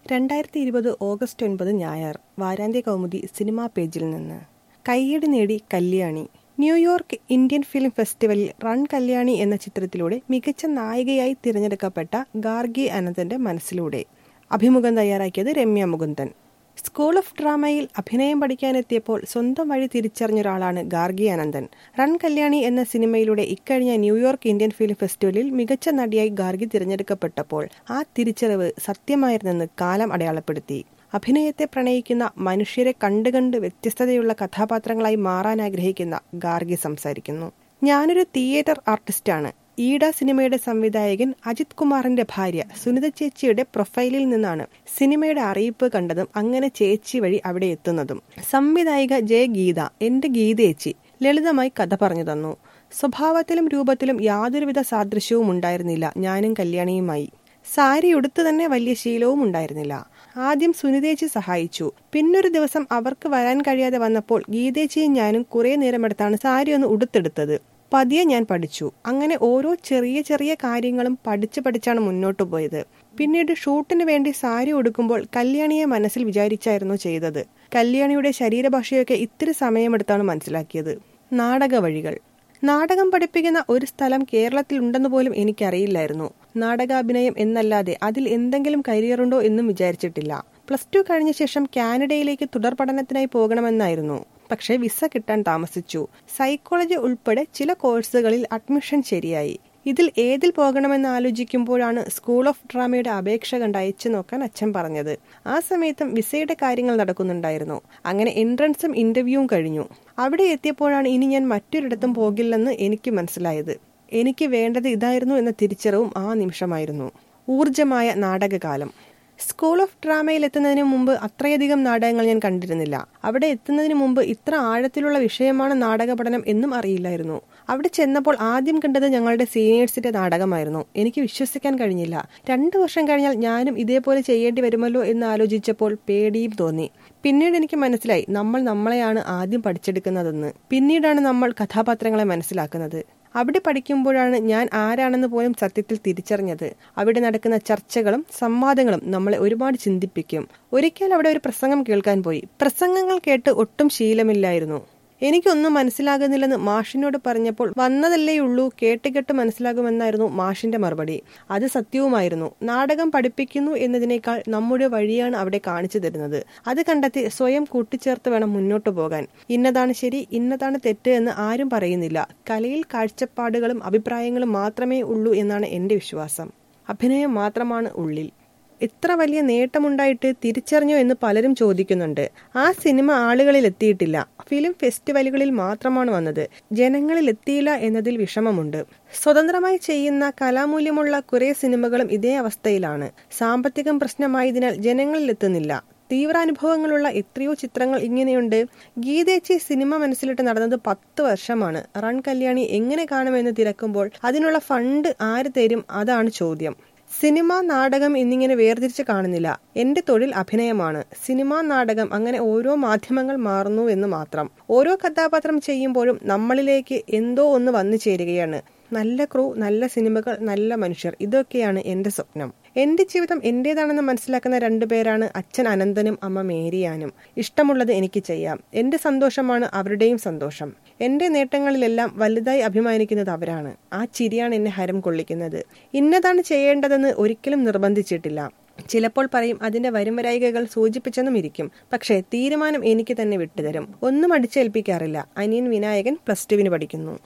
രണ്ടായിരത്തി ഇരുപത് ഓഗസ്റ്റ് ഒൻപത് ഞായർ വാരാന്ത്യ കൗമുദി സിനിമാ പേജിൽ നിന്ന് കയ്യടി നേടി കല്യാണി ന്യൂയോർക്ക് ഇന്ത്യൻ ഫിലിം ഫെസ്റ്റിവലിൽ റൺ കല്യാണി എന്ന ചിത്രത്തിലൂടെ മികച്ച നായികയായി തിരഞ്ഞെടുക്കപ്പെട്ട ഗാർഗി അനന്തന്റെ മനസ്സിലൂടെ അഭിമുഖം തയ്യാറാക്കിയത് രമ്യ മുകുന്ദൻ സ്കൂൾ ഓഫ് ഡ്രാമയിൽ അഭിനയം പഠിക്കാനെത്തിയപ്പോൾ സ്വന്തം വഴി തിരിച്ചറിഞ്ഞ ഒരാളാണ് ഗാർഗി അനന്തൻ റൺ കല്യാണി എന്ന സിനിമയിലൂടെ ഇക്കഴിഞ്ഞ ന്യൂയോർക്ക് ഇന്ത്യൻ ഫിലിം ഫെസ്റ്റിവലിൽ മികച്ച നടിയായി ഗാർഗി തിരഞ്ഞെടുക്കപ്പെട്ടപ്പോൾ ആ തിരിച്ചറിവ് സത്യമായിരുന്നെന്ന് കാലം അടയാളപ്പെടുത്തി അഭിനയത്തെ പ്രണയിക്കുന്ന മനുഷ്യരെ കണ്ടുകണ്ട് വ്യത്യസ്തതയുള്ള കഥാപാത്രങ്ങളായി മാറാൻ ആഗ്രഹിക്കുന്ന ഗാർഗി സംസാരിക്കുന്നു ഞാനൊരു തിയേറ്റർ ആർട്ടിസ്റ്റാണ് ഈഡ സിനിമയുടെ സംവിധായകൻ അജിത് കുമാറിന്റെ ഭാര്യ സുനിത ചേച്ചിയുടെ പ്രൊഫൈലിൽ നിന്നാണ് സിനിമയുടെ അറിയിപ്പ് കണ്ടതും അങ്ങനെ ചേച്ചി വഴി അവിടെ എത്തുന്നതും സംവിധായിക ജയ ഗീത എന്റെ ഗീതേച്ചി ലളിതമായി കഥ പറഞ്ഞു തന്നു സ്വഭാവത്തിലും രൂപത്തിലും യാതൊരുവിധ സാദൃശ്യവും ഉണ്ടായിരുന്നില്ല ഞാനും കല്യാണിയുമായി സാരി ഉടുത്തു തന്നെ വലിയ ശീലവും ഉണ്ടായിരുന്നില്ല ആദ്യം സുനിതേച്ചി സഹായിച്ചു പിന്നൊരു ദിവസം അവർക്ക് വരാൻ കഴിയാതെ വന്നപ്പോൾ ഗീതേച്ചിയും ഞാനും കുറെ നേരമെടുത്താണ് സാരി ഒന്ന് ഉടുത്തെടുത്തത് പതിയെ ഞാൻ പഠിച്ചു അങ്ങനെ ഓരോ ചെറിയ ചെറിയ കാര്യങ്ങളും പഠിച്ച് പഠിച്ചാണ് മുന്നോട്ട് പോയത് പിന്നീട് ഷൂട്ടിന് വേണ്ടി സാരി ഉടുക്കുമ്പോൾ കല്യാണിയെ മനസ്സിൽ വിചാരിച്ചായിരുന്നു ചെയ്തത് കല്യാണിയുടെ ശരീരഭാഷയൊക്കെ ഇത്തിരി സമയമെടുത്താണ് മനസ്സിലാക്കിയത് നാടക വഴികൾ നാടകം പഠിപ്പിക്കുന്ന ഒരു സ്ഥലം കേരളത്തിൽ ഉണ്ടെന്ന് പോലും എനിക്കറിയില്ലായിരുന്നു നാടകാഭിനയം എന്നല്ലാതെ അതിൽ എന്തെങ്കിലും കരിയറുണ്ടോ എന്നും വിചാരിച്ചിട്ടില്ല പ്ലസ് ടു കഴിഞ്ഞ ശേഷം കാനഡയിലേക്ക് തുടർ പഠനത്തിനായി പോകണമെന്നായിരുന്നു പക്ഷേ വിസ കിട്ടാൻ താമസിച്ചു സൈക്കോളജി ഉൾപ്പെടെ ചില കോഴ്സുകളിൽ അഡ്മിഷൻ ശരിയായി ഇതിൽ ഏതിൽ പോകണമെന്ന് ആലോചിക്കുമ്പോഴാണ് സ്കൂൾ ഓഫ് ഡ്രാമയുടെ അപേക്ഷ കണ്ട് അയച്ചു നോക്കാൻ അച്ഛൻ പറഞ്ഞത് ആ സമയത്തും വിസയുടെ കാര്യങ്ങൾ നടക്കുന്നുണ്ടായിരുന്നു അങ്ങനെ എൻട്രൻസും ഇന്റർവ്യൂവും കഴിഞ്ഞു അവിടെ എത്തിയപ്പോഴാണ് ഇനി ഞാൻ മറ്റൊരിടത്തും പോകില്ലെന്ന് എനിക്ക് മനസ്സിലായത് എനിക്ക് വേണ്ടത് ഇതായിരുന്നു എന്ന തിരിച്ചറിവും ആ നിമിഷമായിരുന്നു ഊർജമായ നാടകകാലം സ്കൂൾ ഓഫ് ഡ്രാമയിൽ എത്തുന്നതിന് മുമ്പ് അത്രയധികം നാടകങ്ങൾ ഞാൻ കണ്ടിരുന്നില്ല അവിടെ എത്തുന്നതിന് മുമ്പ് ഇത്ര ആഴത്തിലുള്ള വിഷയമാണ് നാടക പഠനം എന്നും അറിയില്ലായിരുന്നു അവിടെ ചെന്നപ്പോൾ ആദ്യം കണ്ടത് ഞങ്ങളുടെ സീനിയേഴ്സിന്റെ നാടകമായിരുന്നു എനിക്ക് വിശ്വസിക്കാൻ കഴിഞ്ഞില്ല രണ്ടു വർഷം കഴിഞ്ഞാൽ ഞാനും ഇതേപോലെ ചെയ്യേണ്ടി വരുമല്ലോ എന്ന് ആലോചിച്ചപ്പോൾ പേടിയും തോന്നി പിന്നീട് എനിക്ക് മനസ്സിലായി നമ്മൾ നമ്മളെയാണ് ആദ്യം പഠിച്ചെടുക്കുന്നതെന്ന് പിന്നീടാണ് നമ്മൾ കഥാപാത്രങ്ങളെ മനസ്സിലാക്കുന്നത് അവിടെ പഠിക്കുമ്പോഴാണ് ഞാൻ ആരാണെന്ന് പോലും സത്യത്തിൽ തിരിച്ചറിഞ്ഞത് അവിടെ നടക്കുന്ന ചർച്ചകളും സംവാദങ്ങളും നമ്മളെ ഒരുപാട് ചിന്തിപ്പിക്കും ഒരിക്കൽ അവിടെ ഒരു പ്രസംഗം കേൾക്കാൻ പോയി പ്രസംഗങ്ങൾ കേട്ട് ഒട്ടും ശീലമില്ലായിരുന്നു എനിക്കൊന്നും മനസ്സിലാകുന്നില്ലെന്ന് മാഷിനോട് പറഞ്ഞപ്പോൾ വന്നതല്ലേ ഉള്ളൂ കേട്ടുകെട്ട് മനസ്സിലാകുമെന്നായിരുന്നു മാഷിന്റെ മറുപടി അത് സത്യവുമായിരുന്നു നാടകം പഠിപ്പിക്കുന്നു എന്നതിനേക്കാൾ നമ്മുടെ വഴിയാണ് അവിടെ കാണിച്ചു തരുന്നത് അത് കണ്ടെത്തി സ്വയം കൂട്ടിച്ചേർത്ത് വേണം മുന്നോട്ട് പോകാൻ ഇന്നതാണ് ശരി ഇന്നതാണ് തെറ്റ് എന്ന് ആരും പറയുന്നില്ല കലയിൽ കാഴ്ചപ്പാടുകളും അഭിപ്രായങ്ങളും മാത്രമേ ഉള്ളൂ എന്നാണ് എന്റെ വിശ്വാസം അഭിനയം മാത്രമാണ് ഉള്ളിൽ ഇത്ര വലിയ നേട്ടമുണ്ടായിട്ട് തിരിച്ചറിഞ്ഞോ എന്ന് പലരും ചോദിക്കുന്നുണ്ട് ആ സിനിമ ആളുകളിൽ എത്തിയിട്ടില്ല ഫിലിം ഫെസ്റ്റിവലുകളിൽ മാത്രമാണ് വന്നത് ജനങ്ങളിൽ എത്തിയില്ല എന്നതിൽ വിഷമമുണ്ട് സ്വതന്ത്രമായി ചെയ്യുന്ന കലാമൂല്യമുള്ള കുറെ സിനിമകളും ഇതേ അവസ്ഥയിലാണ് സാമ്പത്തികം പ്രശ്നമായതിനാൽ ജനങ്ങളിൽ എത്തുന്നില്ല തീവ്രാനുഭവങ്ങളുള്ള എത്രയോ ചിത്രങ്ങൾ ഇങ്ങനെയുണ്ട് ഗീതേച്ചി സിനിമ മനസ്സിലിട്ട് നടന്നത് പത്ത് വർഷമാണ് റൺ കല്യാണി എങ്ങനെ കാണുമെന്ന് തിരക്കുമ്പോൾ അതിനുള്ള ഫണ്ട് ആര് തരും അതാണ് ചോദ്യം സിനിമ നാടകം എന്നിങ്ങനെ വേർതിരിച്ച് കാണുന്നില്ല എന്റെ തൊഴിൽ അഭിനയമാണ് സിനിമ നാടകം അങ്ങനെ ഓരോ മാധ്യമങ്ങൾ മാറുന്നു എന്ന് മാത്രം ഓരോ കഥാപാത്രം ചെയ്യുമ്പോഴും നമ്മളിലേക്ക് എന്തോ ഒന്ന് വന്നു ചേരുകയാണ് നല്ല ക്രൂ നല്ല സിനിമകൾ നല്ല മനുഷ്യർ ഇതൊക്കെയാണ് എന്റെ സ്വപ്നം എന്റെ ജീവിതം എന്റേതാണെന്ന് മനസ്സിലാക്കുന്ന രണ്ടുപേരാണ് അച്ഛൻ അനന്തനും അമ്മ മേരിയാനും ഇഷ്ടമുള്ളത് എനിക്ക് ചെയ്യാം എന്റെ സന്തോഷമാണ് അവരുടെയും സന്തോഷം എന്റെ നേട്ടങ്ങളിലെല്ലാം വലുതായി അഭിമാനിക്കുന്നത് അവരാണ് ആ ചിരിയാണ് എന്നെ ഹരം കൊള്ളിക്കുന്നത് ഇന്നതാണ് ചെയ്യേണ്ടതെന്ന് ഒരിക്കലും നിർബന്ധിച്ചിട്ടില്ല ചിലപ്പോൾ പറയും അതിന്റെ വരുംവരായികകൾ സൂചിപ്പിച്ചെന്നും ഇരിക്കും പക്ഷേ തീരുമാനം എനിക്ക് തന്നെ വിട്ടുതരും ഒന്നും അടിച്ചേൽപ്പിക്കാറില്ല അനിയൻ വിനായകൻ പ്ലസ് ടുവിന് പഠിക്കുന്നു